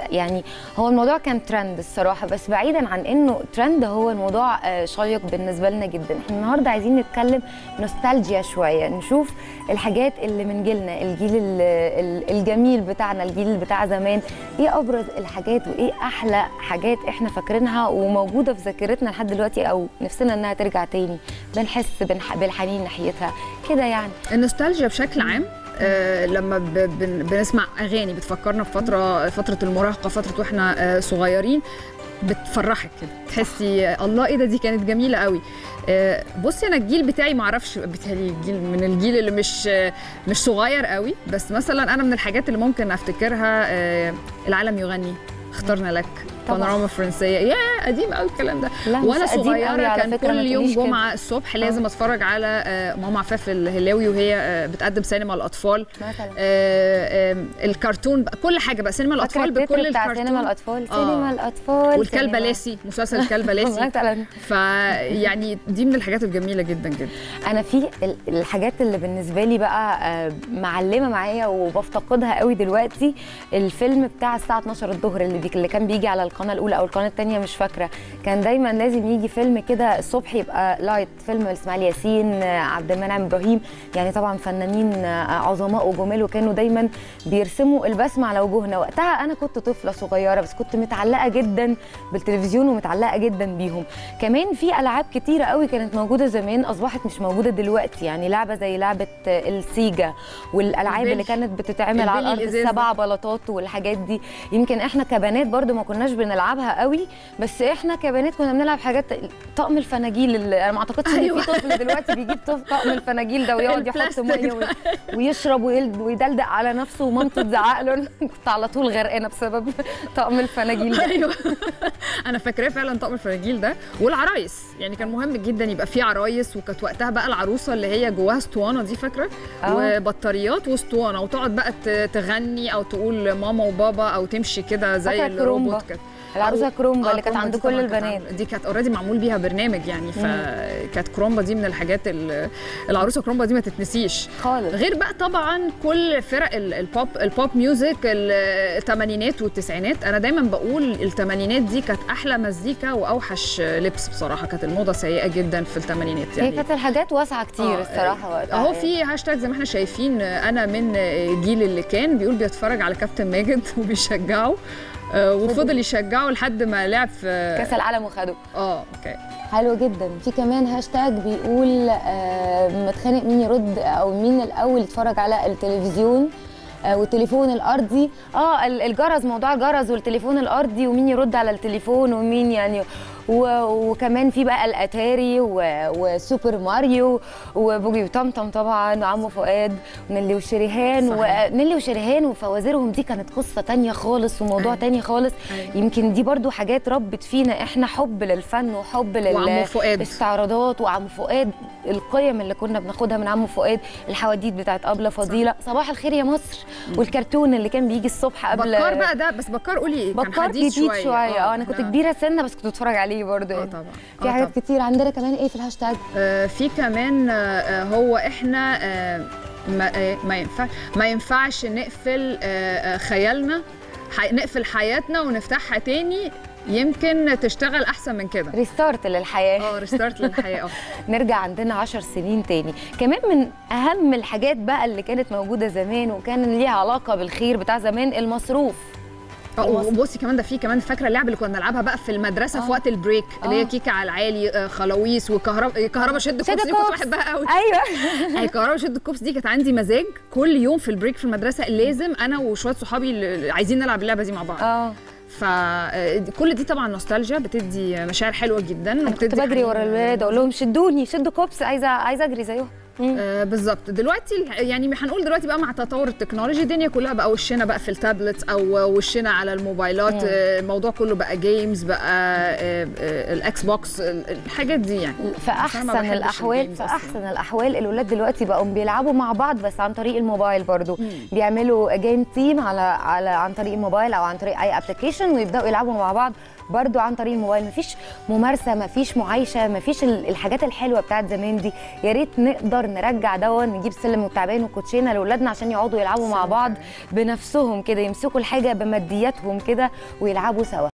يعني هو الموضوع كان ترند الصراحه بس بعيدا عن انه ترند هو الموضوع آه، شيق بالنسبه لنا جدا احنا النهارده عايزين نتكلم نوستالجيا شويه نشوف الحاجات اللي من جيلنا الجيل ال- ال- الجميل بتاعنا الجيل بتاع زمان ايه ابرز الحاجات وايه احلى حاجات احنا فاكرينها وموجوده في ذاكرتنا لحد دلوقتي او نفسنا انها ترجع تاني بنحس بنح- بالحنين ناحيتها كده يعني النوستالجيا بشكل عام آه لما ب- بن- بنسمع اغاني بتفكرنا بفتره فتره المراهقه فتره واحنا آه صغيرين بتفرحك كده تحسي الله ايه ده دي كانت جميله قوي آه بصي انا الجيل بتاعي ما اعرفش بيتهيألي الجيل من الجيل اللي مش آه مش صغير قوي بس مثلا انا من الحاجات اللي ممكن افتكرها آه العالم يغني اخترنا لك طبعاً. بانوراما فرنسيه يا قديم قوي الكلام ده لا، مش وانا قديم قوي صغيره على كان فكرة، ما كل يوم تقوليش كده. جمعه الصبح لازم اتفرج على آه، ماما عفاف الهلاوي وهي آه، بتقدم سينما الاطفال مثلا آه، آم، الكرتون بقى كل حاجه بقى سينما فاكرة الاطفال التتر بكل بتاع الكرتون سينما الاطفال آه. سينما الاطفال والكلب سينما- لاسي مسلسل الكلب لاسي مثلا فيعني دي من الحاجات الجميله جدا جدا انا في ال- الحاجات اللي بالنسبه لي بقى آه، معلمه معايا وبفتقدها قوي دلوقتي الفيلم بتاع الساعه 12 الظهر اللي, بي اللي كان بيجي على القناه الاولى او القناه الثانيه مش فاكره كان دايما لازم يجي فيلم كده الصبح يبقى لايت فيلم اسماعيل ياسين آه، عبد المنعم ابراهيم يعني طبعا فنانين آه، عظماء وجمال وكانوا دايما بيرسموا البسمه على وجوهنا وقتها انا كنت طفله صغيره بس كنت متعلقه جدا بالتلفزيون ومتعلقه جدا بيهم كمان في العاب كتيره قوي كانت موجوده زمان اصبحت مش موجوده دلوقتي يعني لعبه زي لعبه آه، السيجا والالعاب البلي. اللي كانت بتتعمل على البلي الارض الإزاز السبع ده. بلاطات والحاجات دي يمكن احنا كبنات برضو ما كناش بنلعبها قوي بس احنا كبنات كنا بنلعب حاجات طقم الفناجيل اللي انا ما اعتقدش ان أيوة. في طفل دلوقتي بيجيب طف- طقم الفناجيل ده ويقعد يحط البلاستيك ميه ده. وي- ويشرب ويل- ويدلدق على نفسه ومامته تزعق له أنا كنت على طول غرقانه بسبب طقم الفناجيل ده ايوه انا فاكراه فعلا طقم الفراجيل ده والعرايس يعني كان مهم جدا يبقى في عرايس وكانت وقتها بقى العروسه اللي هي جواها اسطوانه دي فاكره آه. وبطاريات واسطوانه وتقعد بقى ت- تغني او تقول ماما وبابا او تمشي كده زي فاكرة كرومبا. الروبوت كده العروسه كرومبا آه، اللي كانت كرومبا عند دي كل طبعاً كانت البنات عاملة- دي كانت اوريدي معمول بيها برنامج يعني فكانت كرومبا دي من الحاجات ال- العروسه كرومبا دي ما تتنسيش خالص غير بقى طبعا كل فرق ال- البوب البوب ميوزك ال- الثمانينات والتسعينات انا دايما بقول الثمانينات دي كانت احلى مزيكا واوحش لبس بصراحه كانت الموضه سيئه جدا في الثمانينات هي يعني كانت الحاجات واسعه كتير آه، الصراحه وقتها اهو يعني. في هاشتاج زي ما احنا شايفين انا من جيل اللي كان بيقول بيتفرج على كابتن ماجد وبيشجعه آه، وفضل يشجعه لحد ما لعب في كاس العالم وخده اه اوكي حلو جدا في كمان هاشتاج بيقول آه، متخانق مين يرد او مين الاول يتفرج على التلفزيون آه، والتليفون الارضي اه ال- الجرس موضوع الجرس والتليفون الارضي ومين يرد على التليفون ومين يعني و- وكمان في بقى الاتاري و- وسوبر ماريو وبوجي وطمطم طبعا وعمو فؤاد ونيلي وشريهان صحيح. ونيلي وشريهان وفوازيرهم دي كانت قصه تانية خالص وموضوع أيوة. تاني خالص أيوة. يمكن دي برضو حاجات ربت فينا احنا حب للفن وحب لل وعمو فؤاد استعراضات وعم فؤاد القيم اللي كنا بناخدها من عم فؤاد الحواديت بتاعت ابله فضيله صباح الخير يا مصر والكرتون اللي كان بيجي الصبح قبل بكار بقى ده بس بكار قولي ايه كان بكار حديث جديد شويه, شويه اه انا كنت إحنا- كبيره سنه بس كنت بتفرج عليه برضه اه يعني. طبعا في آه حاجات طبعاً. كتير عندنا كمان ايه في الهاشتاج آه، في كمان آه، آه، هو احنا آه، ما آه، ما ينفع ما ينفعش نقفل آه، آه، خيالنا ح- نقفل حياتنا ونفتحها تاني يمكن تشتغل احسن من كده ريستارت للحياه اه ريستارت للحياه اه نرجع عندنا عشر سنين تاني كمان من اهم الحاجات بقى اللي كانت موجوده زمان وكان ليها علاقه بالخير بتاع زمان المصروف آه، وبصي كمان ده في كمان فاكره اللعبه اللي كنا بنلعبها بقى في المدرسه آه. في وقت البريك اللي هي آه. كيكه على العالي آه، خلاويص وكهرباء كهرباء شد شد كوبس دي كنت كوبس. بحبها قوي ايوه هي كهرباء شد الكوبس دي كانت عندي مزاج كل يوم في البريك في المدرسه لازم انا وشويه صحابي اللي عايزين نلعب اللعبه دي مع بعض اه فكل دي طبعا نوستالجيا بتدي مشاعر حلوه جدا انا كنت وبتدي بجري ورا حنين. الولاد اقول لهم شدوني شدوا كوبس عايزه عايزه اجري زيهم مم. آه بالظبط دلوقتي الح- يعني هنقول دلوقتي بقى مع تطور التكنولوجي الدنيا كلها بقى وشنا بقى في التابلت او وشنا على الموبايلات مم. آه، الموضوع كله بقى جيمز بقى آه، آه، الاكس بوكس ال- الحاجات دي يعني في بس أنا احسن ما بحبش الاحوال الجيمز في أصلاً. احسن الاحوال الولاد دلوقتي بقوا بيلعبوا مع بعض بس عن طريق الموبايل برضو مم. بيعملوا جيم تيم على على عن طريق الموبايل او عن طريق اي ابلكيشن ويبداوا يلعبوا مع بعض برضو عن طريق الموبايل مفيش ممارسه مفيش معايشه مفيش ال- الحاجات الحلوه بتاعت زمان دي يا ريت نقدر نرجع دون نجيب سلم والتعبان وكوتشينه لاولادنا عشان يقعدوا يلعبوا مع بعض بنفسهم كده يمسكوا الحاجه بمادياتهم كده ويلعبوا سوا